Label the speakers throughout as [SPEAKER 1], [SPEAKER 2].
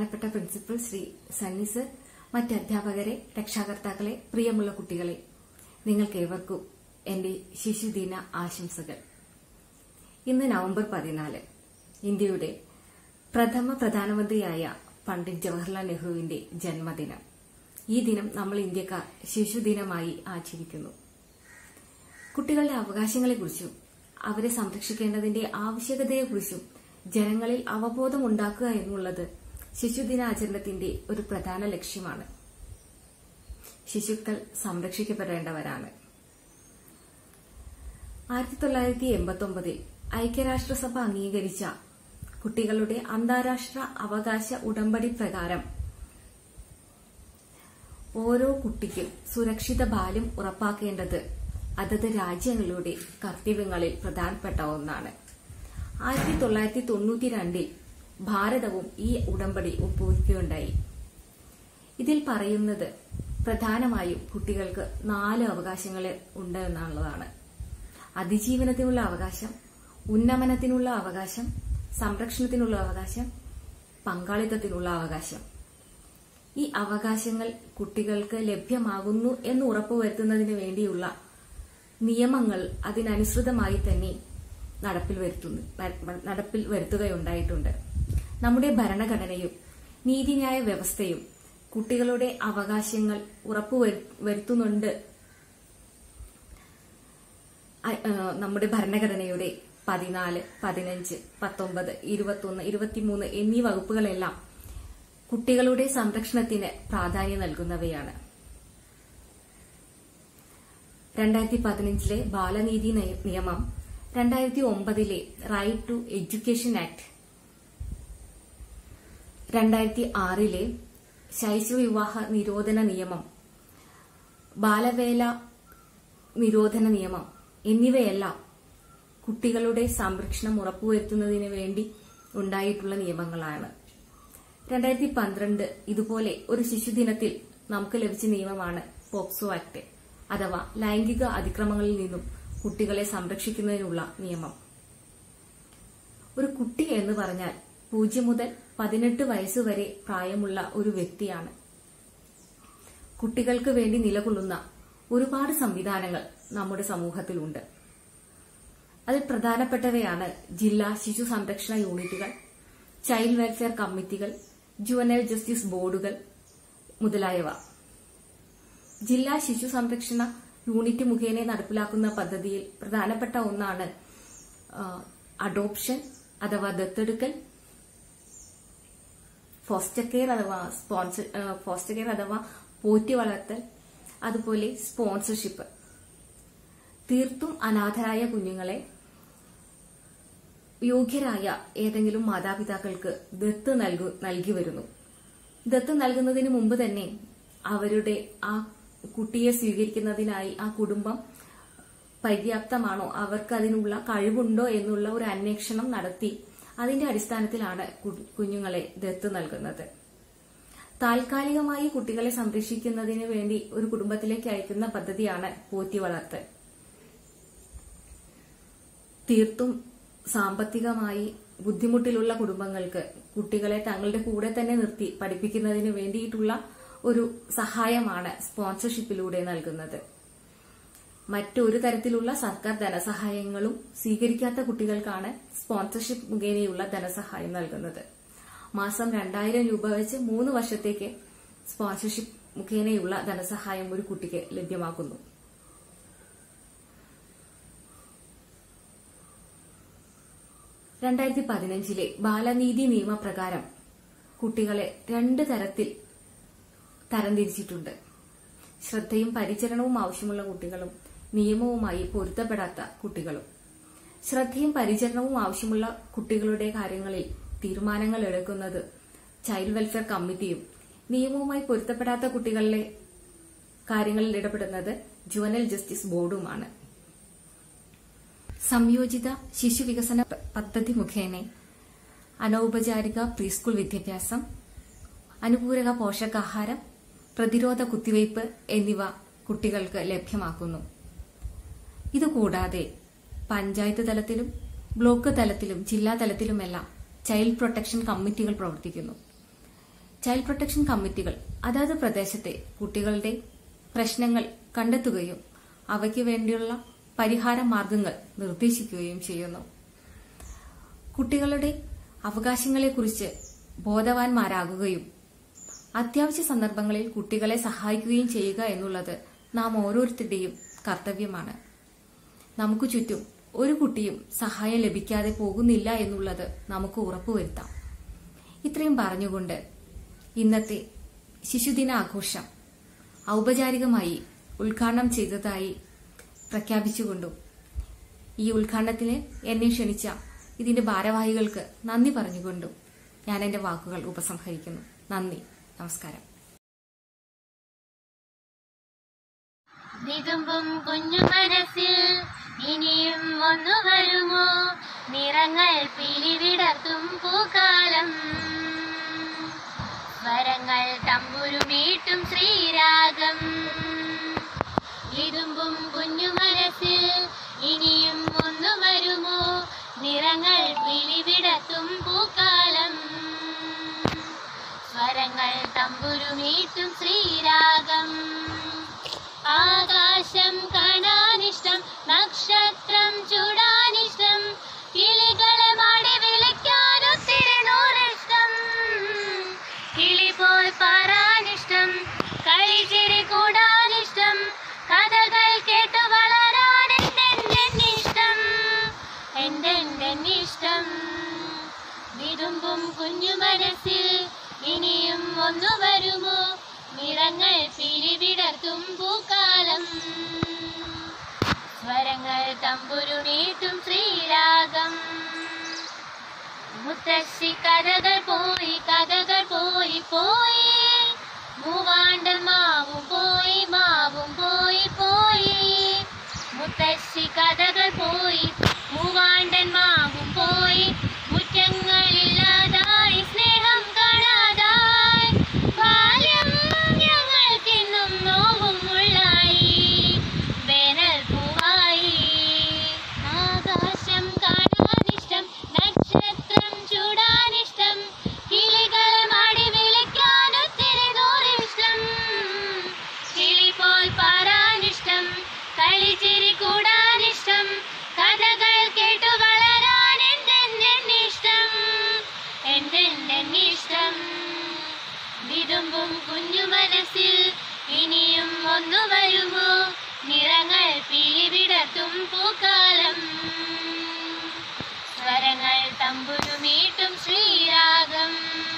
[SPEAKER 1] ബഹുമാനപ്പെട്ട principal Shri Sunny sir മറ്റ് അധ്യാപകരെ രക്ഷാകർത്താക്കളെ പ്രിയമുള്ള കുട്ടികളെ നിങ്ങൾക്കേവർക്കും എന്റെ ശിശുദിന ആശംസകൾ ഇന്ന് നവംബർ പതിനാല് ഇന്ത്യയുടെ പ്രഥമ പ്രധാനമന്ത്രിയായ പണ്ഡിറ്റ് ജവഹർലാൽ നെഹ്റുവിന്റെ ജന്മദിനം ഈ ദിനം നമ്മൾ ഇന്ത്യക്കാർ ശിശുദിനമായി ആചരിക്കുന്നു കുട്ടികളുടെ അവകാശങ്ങളെക്കുറിച്ചും അവരെ സംരക്ഷിക്കേണ്ടതിന്റെ ആവശ്യകതയെക്കുറിച്ചും ജനങ്ങളിൽ അവബോധം ഉണ്ടാക്കുക എന്നുള്ളത് ശിശുദിനാചരണത്തിന്റെ ഒരു പ്രധാന ലക്ഷ്യമാണ് ശിശുക്കൾ സംരക്ഷിക്കപ്പെടേണ്ടവരാണ് ആയിരത്തി തൊള്ളായിരത്തി എൺപത്തി ഒമ്പതിൽ ഐക്യരാഷ്ട്രസഭ അംഗീകരിച്ച കുട്ടികളുടെ അന്താരാഷ്ട്ര അവകാശ ഉടമ്പടി പ്രകാരം ഓരോ കുട്ടിക്കും സുരക്ഷിത ബാല്യം ഉറപ്പാക്കേണ്ടത് അതത് രാജ്യങ്ങളുടെ കർത്തവ്യങ്ങളിൽ പ്രധാനപ്പെട്ട ഒന്നാണ് ആയിരത്തി തൊള്ളായിരത്തി തൊണ്ണൂറ്റി രണ്ടിൽ ഭാരതവും ഈ ഉടമ്പടി ഒപ്പുവയ്ക്കുകയുണ്ടായി ഇതിൽ പറയുന്നത് പ്രധാനമായും കുട്ടികൾക്ക് നാല് അവകാശങ്ങൾ ഉണ്ട് എന്നുള്ളതാണ് അതിജീവനത്തിനുള്ള അവകാശം ഉന്നമനത്തിനുള്ള അവകാശം സംരക്ഷണത്തിനുള്ള അവകാശം പങ്കാളിത്തത്തിനുള്ള അവകാശം ഈ അവകാശങ്ങൾ കുട്ടികൾക്ക് ലഭ്യമാകുന്നു എന്ന് ഉറപ്പുവരുത്തുന്നതിന് വേണ്ടിയുള്ള നിയമങ്ങൾ അതിനനുസൃതമായി തന്നെ നടപ്പിൽ വരുത്തുന്നു നടപ്പിൽ വരുത്തുകയുണ്ടായിട്ടുണ്ട് നമ്മുടെ ഭരണഘടനയും നീതിന്യായ വ്യവസ്ഥയും കുട്ടികളുടെ അവകാശങ്ങൾ ഉറപ്പുവരുത്തുന്നുണ്ട് നമ്മുടെ ഭരണഘടനയുടെ പതിനാല് പതിനഞ്ച് പത്തൊമ്പത് ഇരുപത്തൊന്ന് ഇരുപത്തിമൂന്ന് എന്നീ വകുപ്പുകളെല്ലാം കുട്ടികളുടെ സംരക്ഷണത്തിന് പ്രാധാന്യം നൽകുന്നവയാണ് രണ്ടായിരത്തി പതിനഞ്ചിലെ ബാലനീതി നിയമം രണ്ടായിരത്തി ഒമ്പതിലെ റൈറ്റ് ടു എഡ്യൂക്കേഷൻ ആക്ട് രണ്ടായിരത്തി ആറിലെ ശൈശവ വിവാഹ നിരോധന നിയമം ബാലവേല നിരോധന നിയമം എന്നിവയെല്ലാം കുട്ടികളുടെ സംരക്ഷണം ഉറപ്പുവരുത്തുന്നതിന് വേണ്ടി ഉണ്ടായിട്ടുള്ള നിയമങ്ങളാണ് രണ്ടായിരത്തി പന്ത്രണ്ട് ഇതുപോലെ ഒരു ശിശുദിനത്തിൽ നമുക്ക് ലഭിച്ച നിയമമാണ് പോക്സോ ആക്ട് അഥവാ ലൈംഗിക അതിക്രമങ്ങളിൽ നിന്നും കുട്ടികളെ സംരക്ഷിക്കുന്നതിനുള്ള നിയമം ഒരു കുട്ടി എന്ന് പറഞ്ഞാൽ പൂജ്യം മുതൽ പതിനെട്ട് വയസ്സുവരെ പ്രായമുള്ള ഒരു വ്യക്തിയാണ് കുട്ടികൾക്ക് വേണ്ടി നിലകൊള്ളുന്ന ഒരുപാട് സംവിധാനങ്ങൾ നമ്മുടെ സമൂഹത്തിലുണ്ട് അതിൽ പ്രധാനപ്പെട്ടവയാണ് ജില്ലാ ശിശു സംരക്ഷണ യൂണിറ്റുകൾ ചൈൽഡ് വെൽഫെയർ കമ്മിറ്റികൾ ജുവനൽ ജസ്റ്റിസ് ബോർഡുകൾ മുതലായവ ജില്ലാ ശിശു സംരക്ഷണ യൂണിറ്റ് മുഖേന നടപ്പിലാക്കുന്ന പദ്ധതിയിൽ പ്രധാനപ്പെട്ട ഒന്നാണ് അഡോപ്ഷൻ അഥവാ ദത്തെടുക്കൽ ഫോസ്റ്റർ കെയർ അഥവാ സ്പോൺസർ ഫോസ്റ്റർ കെയർ അഥവാ പോറ്റി വളർത്തൽ അതുപോലെ സ്പോൺസർഷിപ്പ് തീർത്തും അനാഥരായ കുഞ്ഞുങ്ങളെ യോഗ്യരായ ഏതെങ്കിലും മാതാപിതാക്കൾക്ക് ദത്ത് നൽകി വരുന്നു ദത്ത് നൽകുന്നതിന് മുമ്പ് തന്നെ അവരുടെ ആ കുട്ടിയെ സ്വീകരിക്കുന്നതിനായി ആ കുടുംബം പര്യാപ്തമാണോ അവർക്ക് അതിനുള്ള കഴിവുണ്ടോ എന്നുള്ള ഒരു അന്വേഷണം നടത്തി അതിന്റെ അടിസ്ഥാനത്തിലാണ് കുഞ്ഞുങ്ങളെ ദത്ത് നൽകുന്നത് താൽക്കാലികമായി കുട്ടികളെ സംരക്ഷിക്കുന്നതിന് വേണ്ടി ഒരു കുടുംബത്തിലേക്ക് അയക്കുന്ന പദ്ധതിയാണ് പോറ്റി വളർത്തൽ തീർത്തും സാമ്പത്തികമായി ബുദ്ധിമുട്ടിലുള്ള കുടുംബങ്ങൾക്ക് കുട്ടികളെ തങ്ങളുടെ കൂടെ തന്നെ നിർത്തി പഠിപ്പിക്കുന്നതിന് വേണ്ടിയിട്ടുള്ള ഒരു സഹായമാണ് സ്പോൺസർഷിപ്പിലൂടെ നൽകുന്നത് മറ്റൊരു തരത്തിലുള്ള സർക്കാർ ധനസഹായങ്ങളും സ്വീകരിക്കാത്ത കുട്ടികൾക്കാണ് സ്പോൺസർഷിപ്പ് മുഖേനയുള്ള ധനസഹായം നൽകുന്നത് മാസം രണ്ടായിരം രൂപ വെച്ച് മൂന്ന് വർഷത്തേക്ക് സ്പോൺസർഷിപ്പ് മുഖേനയുള്ള ധനസഹായം ഒരു കുട്ടിക്ക് ലഭ്യമാക്കുന്നു രണ്ടായിരത്തി പതിനഞ്ചിലെ ബാലനീതി നിയമപ്രകാരം കുട്ടികളെ രണ്ട് തരത്തിൽ തരംതിരിച്ചിട്ടുണ്ട് ശ്രദ്ധയും പരിചരണവും ആവശ്യമുള്ള കുട്ടികളും നിയമവുമായി പൊരുത്തപ്പെടാത്ത കുട്ടികളും ശ്രദ്ധയും പരിചരണവും ആവശ്യമുള്ള കുട്ടികളുടെ കാര്യങ്ങളിൽ തീരുമാനങ്ങൾ എടുക്കുന്നത് ചൈൽഡ് വെൽഫെയർ കമ്മിറ്റിയും നിയമവുമായി പൊരുത്തപ്പെടാത്ത കുട്ടികളുടെ കാര്യങ്ങളിൽ ഇടപെടുന്നത് ജുവനൽ ജസ്റ്റിസ് ബോർഡുമാണ് സംയോജിത ശിശു വികസന പദ്ധതി മുഖേന അനൌപചാരിക പ്രീസ്കൂൾ വിദ്യാഭ്യാസം അനുപൂരക പോഷകാഹാരം പ്രതിരോധ കുത്തിവയ്പ് എന്നിവ കുട്ടികൾക്ക് ലഭ്യമാക്കുന്നു ഇതുകൂടാതെ പഞ്ചായത്ത് തലത്തിലും ബ്ലോക്ക് തലത്തിലും ജില്ലാ തലത്തിലുമെല്ലാം ചൈൽഡ് പ്രൊട്ടക്ഷൻ കമ്മിറ്റികൾ പ്രവർത്തിക്കുന്നു ചൈൽഡ് പ്രൊട്ടക്ഷൻ കമ്മിറ്റികൾ അതാത് പ്രദേശത്തെ കുട്ടികളുടെ പ്രശ്നങ്ങൾ കണ്ടെത്തുകയും അവയ്ക്ക് വേണ്ടിയുള്ള പരിഹാര മാർഗങ്ങൾ നിർദ്ദേശിക്കുകയും ചെയ്യുന്നു കുട്ടികളുടെ അവകാശങ്ങളെക്കുറിച്ച് ബോധവാന്മാരാകുകയും അത്യാവശ്യ സന്ദർഭങ്ങളിൽ കുട്ടികളെ സഹായിക്കുകയും ചെയ്യുക എന്നുള്ളത് നാം ഓരോരുത്തരുടെയും കർത്തവ്യമാണ് നമുക്ക് ചുറ്റും ഒരു കുട്ടിയും സഹായം ലഭിക്കാതെ പോകുന്നില്ല എന്നുള്ളത് നമുക്ക് ഉറപ്പുവരുത്താം ഇത്രയും പറഞ്ഞുകൊണ്ട് ഇന്നത്തെ ശിശുദിന ആഘോഷം ഔപചാരികമായി ഉദ്ഘാടനം ചെയ്തതായി പ്രഖ്യാപിച്ചുകൊണ്ടും ഈ ഉദ്ഘാടനത്തിന് എന്നെ ക്ഷണിച്ച ഇതിന്റെ ഭാരവാഹികൾക്ക് നന്ദി പറഞ്ഞുകൊണ്ടും ഞാൻ എന്റെ വാക്കുകൾ ഉപസംഹരിക്കുന്നു നന്ദി നമസ്കാരം
[SPEAKER 2] വിതുമ്പും കുഞ്ഞു മനസ്സിൽ ഇനിയും ഒന്നു വരുമോ നിറങ്ങൾ പിലിവിടർത്തും പൂക്കാലം സ്വരങ്ങൾ തമ്പുരുമീട്ടും ശ്രീരാഗം വിതുമ്പും കുഞ്ഞു മനസ്സിൽ ഇനിയും ഒന്നു വരുമോ നിറങ്ങൾ പിലിവിടർത്തും പൂക്കാലം സ്വരങ്ങൾ തമ്പുരുമീട്ടും ശ്രീരാഗം ആകാശം കാണാനിഷ്ടം നക്ഷത്രം ചൂടാനിഷ്ടം കിളികളെ മാടി വിളിക്കാൻ ഒത്തിരി നൂറിഷ്ടം കിളി പോൽ പാറാനിഷ്ടം കളിച്ചിരി കൂടാനിഷ്ടം കഥകൾ കേട്ടു വളരാൻ എന്തെന്നിഷ്ടം എന്തെന്നിഷ്ടം വിതുമ്പും കുഞ്ഞു മനസ്സിൽ ഇനിയും ഒന്നു വരുമോ നിറങ്ങൾ പിരിവിടർത്തും പൂക്കാലം സ്വരങ്ങൾ തമ്പുരുമീട്ടും ശ്രീരാഗം മുത്തശ്ശി കഥകൾ പോയി കഥകൾ പോയി പോയി മൂവാണ്ട് മാവും പോയി മാവും പോയി പോയി മുത്തശ്ശി കഥകൾ പോയി മൂവാണ്ടൻ മാവും പോയി മുറ്റങ്ങളില്ലാതായി സ്നേഹം കാണാതായി ബാല്യം ഞങ്ങൾക്കിന്നും നോവും ഉള്ളായി വേനൽ പൂവായി ആകാശം കാണാനിഷ്ടം നക്ഷത്രം ചൂടാനിഷ്ടം കിളികളെ മാടി വിളിക്കാൻ ഒത്തിരി നൂറിഷ്ടം കിളി പോൽ പാറാനിഷ്ടം കളിച്ചിരി കൂടാനിഷ്ടം കഥകൾ കേട്ടു വളരാൻ എന്തെന്നിഷ്ടം എന്തെന്നിഷ്ടം വിതുമ്പും കുഞ്ഞു മനസ്സിൽ ഇനിയും ഒന്നു വരുമോ നിറങ്ങൾ പിലിവിടത്തും പൂക്കാലം സ്വരങ്ങൾ തമ്പുരുമീട്ടും ശ്രീരാഗം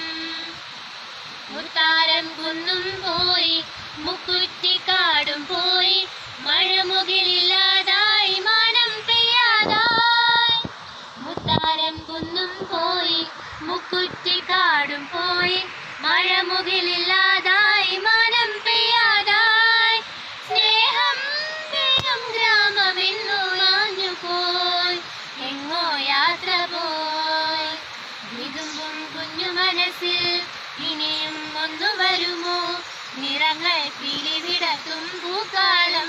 [SPEAKER 2] മുത്താരം കുന്നും പോയി മുക്കുറ്റിക്കാടും പോയി മഴമുകിലില്ലാതായി മാനം പെയ്യാതായി മുത്താരം കുന്നും പോയി മുക്കുറ്റിക്കാടും പോയി മഴമുകിലില്ലാതായി മാനം പെയ്യാതായി സ്നേഹം പെയ്യും ഗ്രാമമെന്നോ മാഞ്ഞു പോയി എങ്ങോ യാത്ര പോയി വിതുമ്പും കുഞ്ഞു മനസ്സിൽ ഇനിയും ഒന്നു വരുമോ നിറങ്ങൾ പിരിവിടത്തും പൂക്കാലം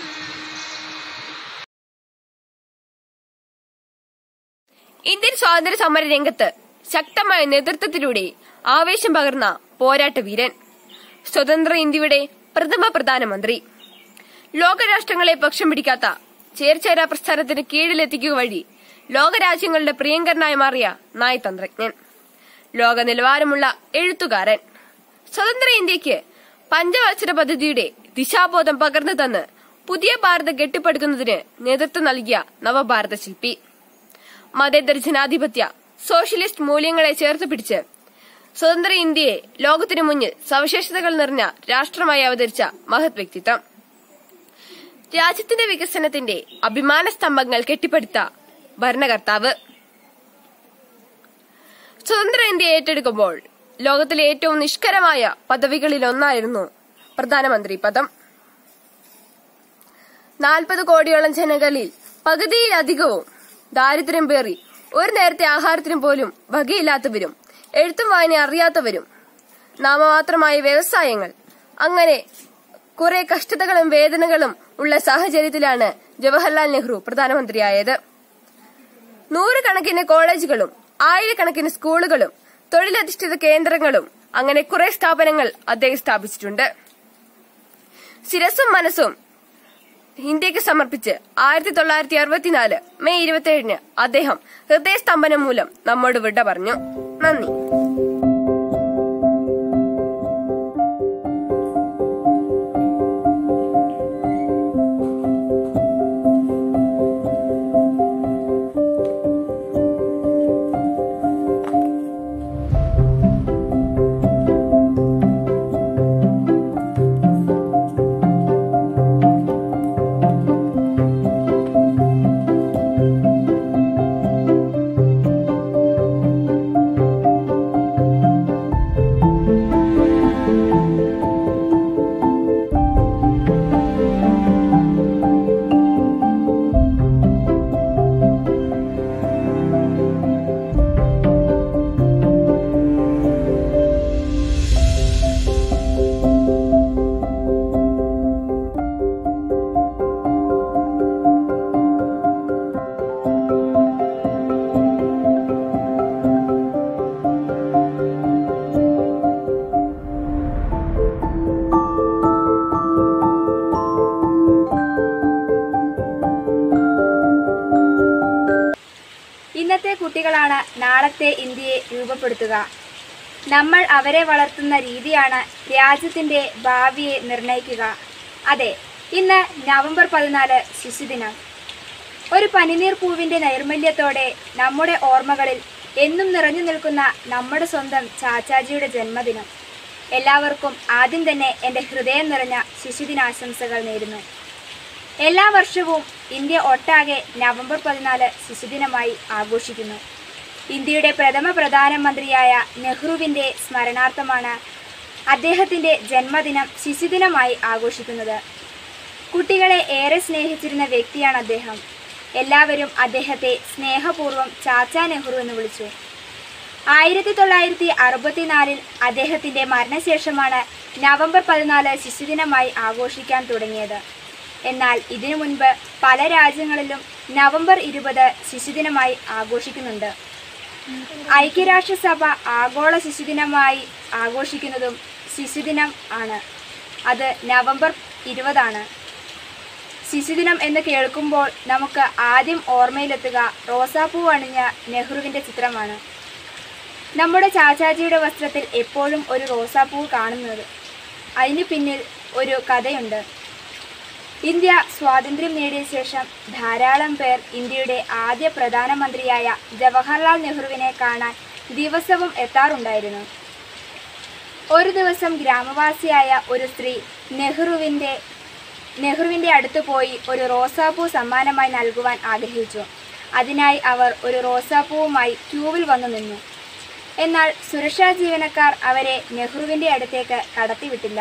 [SPEAKER 3] ഇന്ത്യൻ സ്വാതന്ത്ര്യ സമര രംഗത്ത് ശക്തമായ നേതൃത്വത്തിലൂടെ ആവേശം പകർന്ന പോരാട്ട വീരൻ സ്വതന്ത്ര ഇന്ത്യയുടെ പ്രഥമ പ്രധാനമന്ത്രി ലോകരാഷ്ട്രങ്ങളെ പക്ഷം പിടിക്കാത്ത ചേർച്ചേര പ്രസ്ഥാനത്തിന് കീഴിലെത്തിക്കുക വഴി ലോകരാജ്യങ്ങളുടെ പ്രിയങ്കരനായി മാറിയ നയതന്ത്രജ്ഞൻ ലോക നിലവാരമുള്ള എഴുത്തുകാരൻ സ്വതന്ത്ര ഇന്ത്യക്ക് പഞ്ചവത്സര പദ്ധതിയുടെ ദിശാബോധം പകർന്നു തന്ന് പുതിയ ഭാരതം കെട്ടിപ്പടുക്കുന്നതിന് നേതൃത്വം നൽകിയ നവഭാരത ശില്പി മതേതര ജനാധിപത്യ സോഷ്യലിസ്റ്റ് മൂല്യങ്ങളെ ചേർത്ത് പിടിച്ച് സ്വതന്ത്ര ഇന്ത്യയെ ലോകത്തിനു മുന്നിൽ സവിശേഷതകൾ നിറഞ്ഞ രാഷ്ട്രമായി അവതരിച്ച മഹത് വ്യക്തിത്വം രാജ്യത്തിന്റെ വികസനത്തിന്റെ അഭിമാന സ്തംഭങ്ങൾ കെട്ടിപ്പടുത്ത ഭരണകർത്താവ് സ്വതന്ത്ര ഇന്ത്യ ഏറ്റെടുക്കുമ്പോൾ ലോകത്തിലെ ഏറ്റവും നിഷ്കരമായ പദവികളിൽ ഒന്നായിരുന്നു പ്രധാനമന്ത്രി പദം നാൽപ്പത് കോടിയോളം ജനങ്ങളിൽ പകുതിയിലധികവും ദാരിദ്ര്യം പേറി ഒരു നേരത്തെ ആഹാരത്തിനും പോലും വകയില്ലാത്തവരും എഴുത്തും വായന അറിയാത്തവരും നാമമാത്രമായ വ്യവസായങ്ങൾ അങ്ങനെ കുറെ കഷ്ടതകളും വേദനകളും ഉള്ള സാഹചര്യത്തിലാണ് ജവഹർലാൽ നെഹ്റു പ്രധാനമന്ത്രിയായത് നൂറുകണക്കിന് കോളേജുകളും ആയിരക്കണക്കിന് സ്കൂളുകളും തൊഴിലധിഷ്ഠിത കേന്ദ്രങ്ങളും അങ്ങനെ കുറെ സ്ഥാപനങ്ങൾ അദ്ദേഹം സ്ഥാപിച്ചിട്ടുണ്ട് ശിരസും മനസ്സും ഇന്ത്യക്ക് സമർപ്പിച്ച് ആയിരത്തി തൊള്ളായിരത്തി അറുപത്തിനാല് മെയ് ഇരുപത്തിയേഴിന് അദ്ദേഹം ഹൃദയസ്തംഭനം മൂലം നമ്മോട് വിട പറഞ്ഞു നന്ദി
[SPEAKER 4] ഇന്നത്തെ കുട്ടികളാണ് നാളത്തെ ഇന്ത്യയെ രൂപപ്പെടുത്തുക നമ്മൾ അവരെ വളർത്തുന്ന രീതിയാണ് രാജ്യത്തിന്റെ ഭാവിയെ നിർണയിക്കുക അതെ ഇന്ന് നവംബർ പതിനാല് ശിശുദിനം ഒരു പനിനീർ പൂവിന്റെ നൈർമല്യത്തോടെ നമ്മുടെ ഓർമ്മകളിൽ എന്നും നിറഞ്ഞു നിൽക്കുന്ന നമ്മുടെ സ്വന്തം ചാച്ചാജിയുടെ ജന്മദിനം എല്ലാവർക്കും ആദ്യം തന്നെ എൻ്റെ ഹൃദയം നിറഞ്ഞ ശിശുദിനാശംസകൾ നേരുന്നു എല്ലാ വർഷവും ഇന്ത്യ ഒട്ടാകെ നവംബർ പതിനാല് ശിശുദിനമായി ആഘോഷിക്കുന്നു ഇന്ത്യയുടെ പ്രഥമ പ്രധാനമന്ത്രിയായ നെഹ്റുവിൻ്റെ സ്മരണാർത്ഥമാണ് അദ്ദേഹത്തിൻ്റെ ജന്മദിനം ശിശുദിനമായി ആഘോഷിക്കുന്നത് കുട്ടികളെ ഏറെ സ്നേഹിച്ചിരുന്ന വ്യക്തിയാണ് അദ്ദേഹം എല്ലാവരും അദ്ദേഹത്തെ സ്നേഹപൂർവ്വം ചാച്ചാ നെഹ്റു എന്ന് വിളിച്ചു ആയിരത്തി തൊള്ളായിരത്തി അറുപത്തിനാലിൽ അദ്ദേഹത്തിന്റെ മരണശേഷമാണ് നവംബർ പതിനാല് ശിശുദിനമായി ആഘോഷിക്കാൻ തുടങ്ങിയത് എന്നാൽ ഇതിനു മുൻപ് പല രാജ്യങ്ങളിലും നവംബർ ഇരുപത് ശിശുദിനമായി ആഘോഷിക്കുന്നുണ്ട് ഐക്യരാഷ്ട്രസഭ ആഗോള ശിശുദിനമായി ആഘോഷിക്കുന്നതും ശിശുദിനം ആണ് അത് നവംബർ ഇരുപതാണ് ശിശുദിനം എന്ന് കേൾക്കുമ്പോൾ നമുക്ക് ആദ്യം ഓർമ്മയിലെത്തുക റോസാപ്പൂ അണിഞ്ഞ നെഹ്റുവിൻ്റെ ചിത്രമാണ് നമ്മുടെ ചാച്ചാജിയുടെ വസ്ത്രത്തിൽ എപ്പോഴും ഒരു റോസാപ്പൂ കാണുന്നത് അതിന് പിന്നിൽ ഒരു കഥയുണ്ട് ഇന്ത്യ സ്വാതന്ത്ര്യം നേടിയ ശേഷം ധാരാളം പേർ ഇന്ത്യയുടെ ആദ്യ പ്രധാനമന്ത്രിയായ ജവഹർലാൽ നെഹ്റുവിനെ കാണാൻ ദിവസവും എത്താറുണ്ടായിരുന്നു ഒരു ദിവസം ഗ്രാമവാസിയായ ഒരു സ്ത്രീ നെഹ്റുവിൻ്റെ നെഹ്റുവിൻ്റെ അടുത്ത് പോയി ഒരു റോസാപ്പൂ സമ്മാനമായി നൽകുവാൻ ആഗ്രഹിച്ചു അതിനായി അവർ ഒരു റോസാപ്പൂവുമായി ക്യൂവിൽ വന്നു നിന്നു എന്നാൽ സുരക്ഷാ ജീവനക്കാർ അവരെ നെഹ്റുവിൻ്റെ അടുത്തേക്ക് കടത്തിവിട്ടില്ല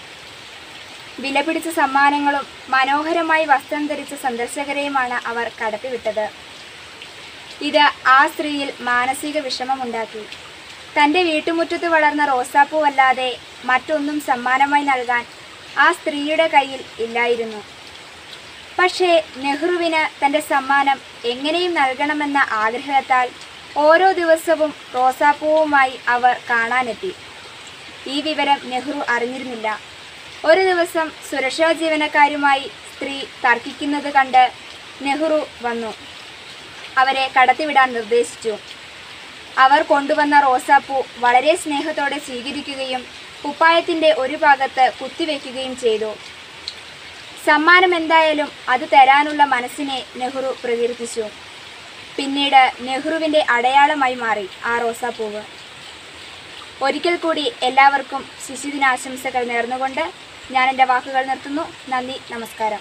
[SPEAKER 4] വിലപിടിച്ച സമ്മാനങ്ങളും മനോഹരമായി വസ്ത്രം ധരിച്ച സന്ദർശകരെയുമാണ് അവർ കടത്തിവിട്ടത് ഇത് ആ സ്ത്രീയിൽ മാനസിക വിഷമമുണ്ടാക്കി തൻ്റെ വീട്ടുമുറ്റത്ത് വളർന്ന റോസാപ്പൂവല്ലാതെ മറ്റൊന്നും സമ്മാനമായി നൽകാൻ ആ സ്ത്രീയുടെ കയ്യിൽ ഇല്ലായിരുന്നു പക്ഷേ നെഹ്റുവിന് തൻ്റെ സമ്മാനം എങ്ങനെയും നൽകണമെന്ന ആഗ്രഹത്താൽ ഓരോ ദിവസവും റോസാപ്പൂവുമായി അവർ കാണാനെത്തി ഈ വിവരം നെഹ്റു അറിഞ്ഞിരുന്നില്ല ഒരു ദിവസം സുരക്ഷാ ജീവനക്കാരുമായി സ്ത്രീ തർക്കിക്കുന്നത് കണ്ട് നെഹ്റു വന്നു അവരെ കടത്തിവിടാൻ നിർദ്ദേശിച്ചു അവർ കൊണ്ടുവന്ന റോസാപ്പൂ വളരെ സ്നേഹത്തോടെ സ്വീകരിക്കുകയും കുപ്പായത്തിന്റെ ഒരു ഭാഗത്ത് കുത്തിവെക്കുകയും ചെയ്തു സമ്മാനം എന്തായാലും അത് തരാനുള്ള മനസ്സിനെ നെഹ്റു പ്രകീർത്തിച്ചു പിന്നീട് നെഹ്റുവിന്റെ അടയാളമായി മാറി ആ റോസാപ്പൂവ് ഒരിക്കൽ കൂടി എല്ലാവർക്കും ശിശുദിനാശംസകൾ നേർന്നുകൊണ്ട് ഞാൻ എൻ്റെ വാക്കുകൾ നിർത്തുന്നു നന്ദി നമസ്കാരം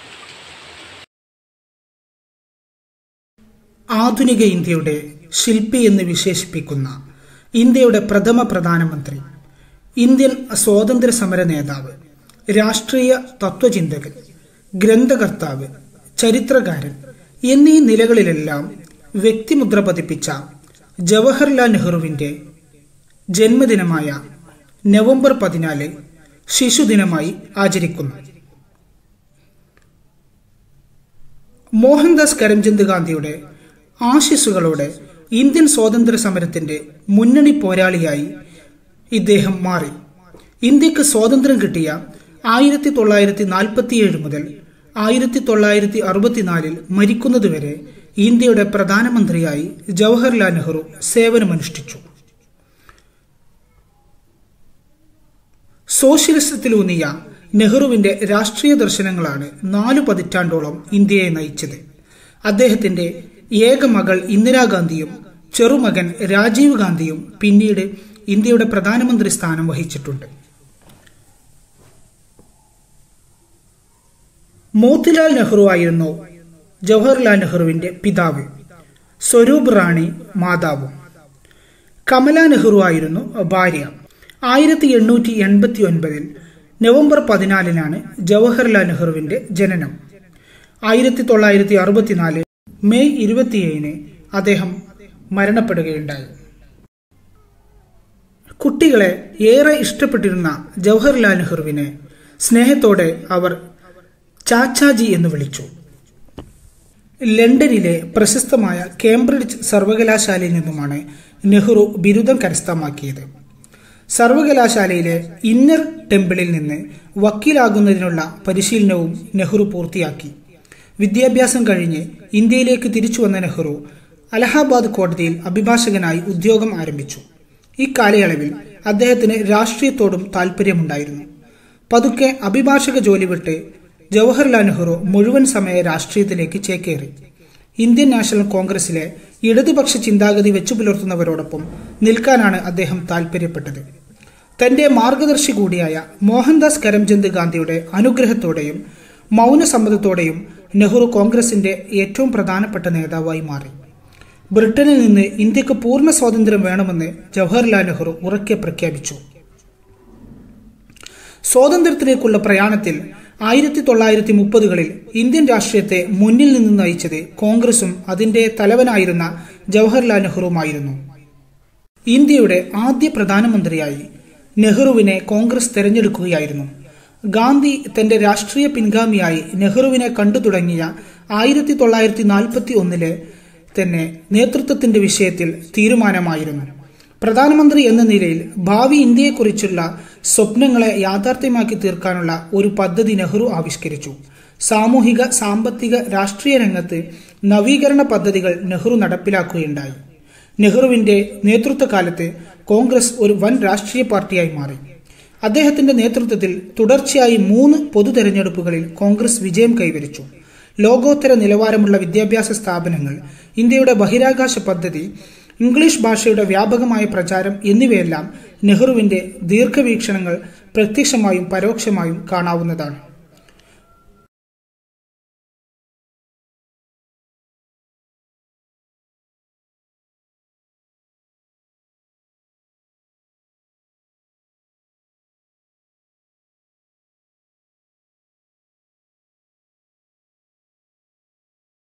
[SPEAKER 5] ആധുനിക ഇന്ത്യയുടെ ശില്പി എന്ന് വിശേഷിപ്പിക്കുന്ന ഇന്ത്യയുടെ പ്രഥമ പ്രധാനമന്ത്രി ഇന്ത്യൻ സ്വാതന്ത്ര്യ സമര നേതാവ് രാഷ്ട്രീയ തത്വചിന്തകൻ ഗ്രന്ഥകർത്താവ് ചരിത്രകാരൻ എന്നീ നിലകളിലെല്ലാം വ്യക്തിമുദ്ര പതിപ്പിച്ച ജവഹർലാൽ നെഹ്റുവിന്റെ ജന്മദിനമായ നവംബർ പതിനാല് ശിശുദിനമായി ആചരിക്കുന്നു മോഹൻദാസ് കരംചന്ദ് ഗാന്ധിയുടെ ആശിസ്സുകളോടെ ഇന്ത്യൻ സ്വാതന്ത്ര്യ സമരത്തിന്റെ മുന്നണി പോരാളിയായി ഇദ്ദേഹം മാറി ഇന്ത്യക്ക് സ്വാതന്ത്ര്യം കിട്ടിയ ആയിരത്തി തൊള്ളായിരത്തി നാൽപ്പത്തിയേഴ് മുതൽ ആയിരത്തി തൊള്ളായിരത്തി അറുപത്തിനാലിൽ മരിക്കുന്നതുവരെ ഇന്ത്യയുടെ പ്രധാനമന്ത്രിയായി ജവഹർലാൽ നെഹ്റു സേവനമനുഷ്ഠിച്ചു സോഷ്യലിസത്തിലൂന്നിയ നെഹ്റുവിന്റെ രാഷ്ട്രീയ ദർശനങ്ങളാണ് നാലു പതിറ്റാണ്ടോളം ഇന്ത്യയെ നയിച്ചത് അദ്ദേഹത്തിന്റെ ഏക മകൾ ഇന്ദിരാഗാന്ധിയും ചെറുമകൻ രാജീവ് ഗാന്ധിയും പിന്നീട് ഇന്ത്യയുടെ പ്രധാനമന്ത്രി സ്ഥാനം വഹിച്ചിട്ടുണ്ട് മോത്തിലാൽ നെഹ്റു ആയിരുന്നു ജവഹർലാൽ നെഹ്റുവിന്റെ പിതാവ് സ്വരൂപ് റാണി മാതാവും കമല നെഹ്റു ആയിരുന്നു ഭാര്യ ആയിരത്തി എണ്ണൂറ്റി എൺപത്തി ഒൻപതിൽ നവംബർ പതിനാലിനാണ് ജവഹർലാൽ നെഹ്റുവിന്റെ ജനനം ആയിരത്തി തൊള്ളായിരത്തി അറുപത്തിനാല് മെയ് ഇരുപത്തിയേഴിന് അദ്ദേഹം മരണപ്പെടുകയുണ്ടായി കുട്ടികളെ ഏറെ ഇഷ്ടപ്പെട്ടിരുന്ന ജവഹർലാൽ നെഹ്റുവിനെ സ്നേഹത്തോടെ അവർ ചാച്ചാജി എന്ന് വിളിച്ചു ലണ്ടനിലെ പ്രശസ്തമായ കേംബ്രിഡ്ജ് സർവകലാശാലയിൽ നിന്നുമാണ് നെഹ്റു ബിരുദം കരസ്ഥമാക്കിയത് സർവകലാശാലയിലെ ഇന്നർ ടെമ്പിളിൽ നിന്ന് വക്കീലാകുന്നതിനുള്ള പരിശീലനവും നെഹ്റു പൂർത്തിയാക്കി വിദ്യാഭ്യാസം കഴിഞ്ഞ് ഇന്ത്യയിലേക്ക് തിരിച്ചു വന്ന നെഹ്റു അലഹാബാദ് കോടതിയിൽ അഭിഭാഷകനായി ഉദ്യോഗം ആരംഭിച്ചു ഈ കാലയളവിൽ അദ്ദേഹത്തിന് രാഷ്ട്രീയത്തോടും താൽപ്പര്യമുണ്ടായിരുന്നു പതുക്കെ അഭിഭാഷക ജോലി വിട്ട് ജവഹർലാൽ നെഹ്റു മുഴുവൻ സമയ രാഷ്ട്രീയത്തിലേക്ക് ചേക്കേറി ഇന്ത്യൻ നാഷണൽ കോൺഗ്രസിലെ ഇടതുപക്ഷ ചിന്താഗതി വെച്ചു പുലർത്തുന്നവരോടൊപ്പം നിൽക്കാനാണ് അദ്ദേഹം താൽപ്പര്യപ്പെട്ടത് തന്റെ മാർഗദർശി കൂടിയായ മോഹൻദാസ് കരംചന്ദ് ഗാന്ധിയുടെ അനുഗ്രഹത്തോടെയും മൗനസമ്മതത്തോടെയും നെഹ്റു കോൺഗ്രസിന്റെ ഏറ്റവും പ്രധാനപ്പെട്ട നേതാവായി മാറി ബ്രിട്ടനിൽ നിന്ന് ഇന്ത്യക്ക് പൂർണ്ണ സ്വാതന്ത്ര്യം വേണമെന്ന് ജവഹർലാൽ നെഹ്റു ഉറക്കെ പ്രഖ്യാപിച്ചു സ്വാതന്ത്ര്യത്തിലേക്കുള്ള പ്രയാണത്തിൽ ആയിരത്തി തൊള്ളായിരത്തി മുപ്പതുകളിൽ ഇന്ത്യൻ രാഷ്ട്രീയത്തെ മുന്നിൽ നിന്ന് നയിച്ചത് കോൺഗ്രസും അതിന്റെ തലവനായിരുന്ന ജവഹർലാൽ നെഹ്റുവുമായിരുന്നു ഇന്ത്യയുടെ ആദ്യ പ്രധാനമന്ത്രിയായി നെഹ്റുവിനെ കോൺഗ്രസ് തെരഞ്ഞെടുക്കുകയായിരുന്നു ഗാന്ധി തന്റെ രാഷ്ട്രീയ പിൻഗാമിയായി നെഹ്റുവിനെ കണ്ടു തുടങ്ങിയ ആയിരത്തി തൊള്ളായിരത്തി നാൽപ്പത്തി ഒന്നിലെ തന്നെ നേതൃത്വത്തിന്റെ വിഷയത്തിൽ തീരുമാനമായിരുന്നു പ്രധാനമന്ത്രി എന്ന നിലയിൽ ഭാവി ഇന്ത്യയെക്കുറിച്ചുള്ള സ്വപ്നങ്ങളെ യാഥാർത്ഥ്യമാക്കി തീർക്കാനുള്ള ഒരു പദ്ധതി നെഹ്റു ആവിഷ്കരിച്ചു സാമൂഹിക സാമ്പത്തിക രാഷ്ട്രീയ രംഗത്ത് നവീകരണ പദ്ധതികൾ നെഹ്റു നടപ്പിലാക്കുകയുണ്ടായി നെഹ്റുവിന്റെ നേതൃത്വകാലത്ത് കോൺഗ്രസ് ഒരു വൻ രാഷ്ട്രീയ പാർട്ടിയായി മാറി അദ്ദേഹത്തിന്റെ നേതൃത്വത്തിൽ തുടർച്ചയായി മൂന്ന് പൊതു തെരഞ്ഞെടുപ്പുകളിൽ കോൺഗ്രസ് വിജയം കൈവരിച്ചു ലോകോത്തര നിലവാരമുള്ള വിദ്യാഭ്യാസ സ്ഥാപനങ്ങൾ ഇന്ത്യയുടെ ബഹിരാകാശ പദ്ധതി ഇംഗ്ലീഷ് ഭാഷയുടെ വ്യാപകമായ പ്രചാരം എന്നിവയെല്ലാം നെഹ്റുവിന്റെ ദീർഘവീക്ഷണങ്ങൾ പ്രത്യക്ഷമായും പരോക്ഷമായും കാണാവുന്നതാണ്